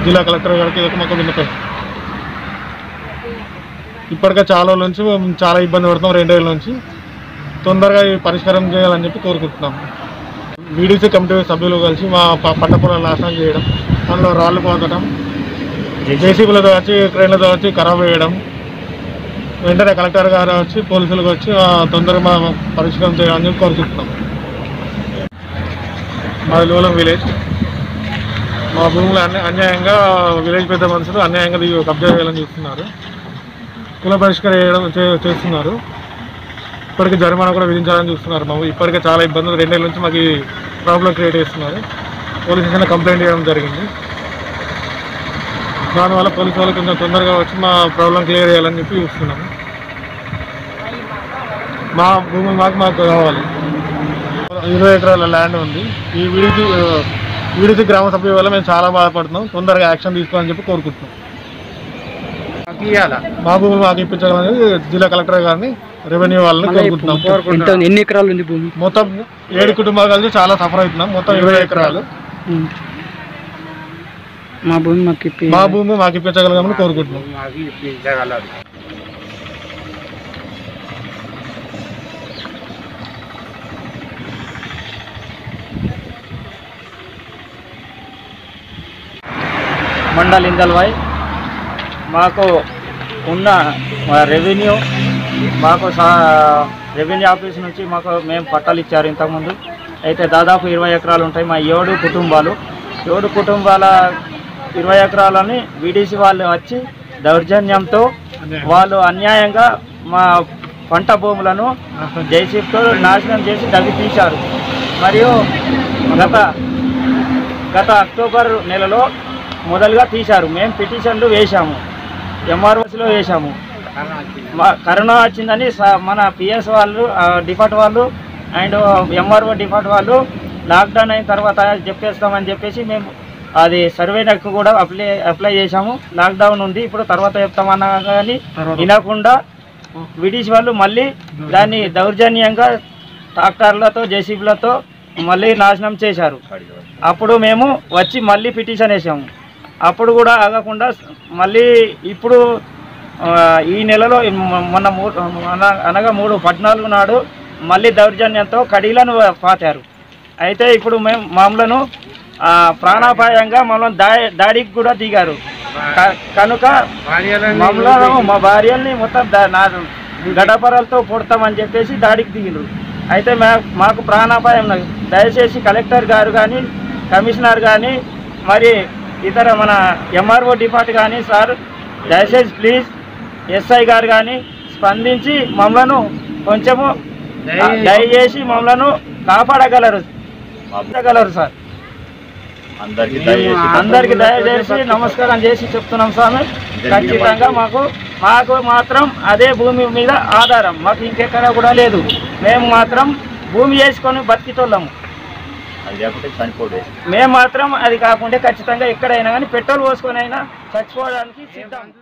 జిల్లా కలెక్టర్ గారికి ఇది ఒక మాకు విన్నపం ఇప్పటికే చాలా రోజుల నుంచి మేము చాలా ఇబ్బంది పడుతున్నాం రెండేళ్ళ నుంచి తొందరగా ఈ పరిష్కారం చేయాలని చెప్పి కోరుకుంటున్నాం వీడీసీ కమిటీ సభ్యులు కలిసి మా ప- పంట పొలాలు నాశనం చేయడం అందులో రాళ్ళు పోతడం జేసీబీలతో వచ్చి క్రేన్లతో వచ్చి ఖరాబ్ వేయడం వెంటనే కలెక్టర్ గారు వచ్చి పోలీసులకు వచ్చి ఆ, తొందరగా మా పరిష్కారం చేయాలని చెప్పి కోరుకుంటున్నాం మాది లోలం విలేజ్ మా భూములు అన్య అన్యాయంగా విలేజ్ పెద్ద మనుషులు అన్యాయంగా దిగి కబ్జా చేయాలని చూస్తున్నారు కుల పరిష్కారం చేయడం చే- చేస్తున్నారు ఇప్పటికే జరిమానా కూడా విధించాలని చూస్తున్నారు మాకు ఇప్పటికే చాలా ఇబ్బందులు రెండేళ్ళ నుంచి మాకు ప్రాబ్లం క్రియేట్ చేస్తున్నారు పోలీస్ స్టేషన్ కంప్లైంట్ చేయడం జరిగింది దానివల్ల పోలీసు వాళ్ళు కొంచెం తొందరగా వచ్చి మా ప్రాబ్లం క్లియర్ చేయాలని చెప్పి చూస్తున్నాము మా భూమి మాకు మాకు కావాలి ఇరవై ఎకరాల ల్యాండ్ ఉంది ఈ విడిచి విడిచి గ్రామ సభ్యుల వల్ల మేము చాలా బాధపడుతున్నాం తొందరగా యాక్షన్ తీసుకోవాలని చెప్పి కోరుకుంటున్నాం మా భూమి మాకు ఇప్పించాలని జిల్లా కలెక్టర్ గారిని రెవెన్యూ వాళ్ళని కోరుకుంటున్నాం ఎంత ఉంది? ఎన్ని ఎకరాలు ఉంది భూమి మొత్తం ఏడు కుటుంబాలు కలిసి చాలా సఫర్ అవుతున్నాం మొత్తం ఇరవై ఎకరాలు ఉమ్. మా భూమి మాకు ఇప్పి మా భూమి మాకు ఇప్పించగలగమని కోరుకుంటున్నాం మండల్ ఇందల్వాయ్ మాకు ఉన్న మా రెవెన్యూ మాకు సా- రెవెన్యూ ఆఫీస్ నుంచి మాకు మేము పట్టాలు ఇచ్చారు ఇంతకుముందు అయితే దాదాపు ఇరవై ఎకరాలు ఉంటాయి మా ఏడు కుటుంబాలు ఏడు కుటుంబాల ఇరవై ఎకరాలని విడిసి వాళ్ళు వచ్చి దౌర్జన్యంతో వాళ్ళు అన్యాయంగా మా పంట భూములను జేసీబీతో నాశనం చేసి దవ్వి తీశారు మరియు గత గత అక్టోబర్ నెలలో మొదలుగా తీశారు మేము పిటిషన్లు వేశాము ఎంఆర్ఓస్లో వేశాము మా కరోనా వచ్చిందని స- మన పిఎస్ వాళ్ళు ఆ, డిపార్ట్ వాళ్ళు అండ్ ఎంఆర్ఓ డిపార్ట్ వాళ్ళు లాక్డౌన్ అయిన తర్వాత చెప్పేస్తామని చెప్పేసి మేము అది సర్వేలకు కూడా అప్లై అప్లై చేశాము లాక్డౌన్ ఉంది ఇప్పుడు తర్వాత చెప్తామన్నా కానీ వినకుండా విడిచి వాళ్ళు మళ్ళీ దాన్ని దౌర్జన్యంగా ట్రాక్టర్లతో జేసీబీలతో మళ్ళీ నాశనం చేశారు అప్పుడు మేము వచ్చి మళ్ళీ పిటిషన్ వేసాము అప్పుడు కూడా ఆగకుండా మళ్ళీ ఇప్పుడు ఆ, ఈ నెలలో మొ- మొన్న మూడు అన- అనగా మూడు పద్నాలుగు నాడు మళ్ళీ దౌర్జన్యంతో కడీలను పాతారు అయితే ఇప్పుడు మేము మమ్మలను ఆ, ప్రాణాపాయంగా మమ్మల్ని దా దాడికి కూడా దిగారు క- కనుక మమ్మల్ని మా భార్యల్ని మొత్తం దా- నా గడపరలతో పొడతామని చెప్పేసి దాడికి దిగిరు అయితే మా మాకు ప్రాణాపాయం ఉన్నది. దయచేసి కలెక్టర్ గారు కానీ కమిషనర్ కానీ మరి ఇతర మన ఎంఆర్ఓ డిపార్ట్ కానీ సార్ దయచేసి ప్లీజ్ ఎస్ఐ గారు కానీ స్పందించి మమ్మలను కొంచెము దయచేసి మమ్మలను కాపాడగలరు కాపాడగలరు సార్ అందరికి దయచేసి నమస్కారం చేసి చెప్తున్నాం స్వామి ఖచ్చితంగా మాకు మాకు మాత్రం అదే భూమి మీద ఆధారం మాకు ఇంకెక్కడ కూడా లేదు మేము మాత్రం భూమి వేసుకొని బతికితోళ్ళము మేము మాత్రం అది కాకుండా ఖచ్చితంగా ఎక్కడైనా కానీ పెట్రోల్ పోసుకొని అయినా చచ్చిపోవడానికి సిద్ధం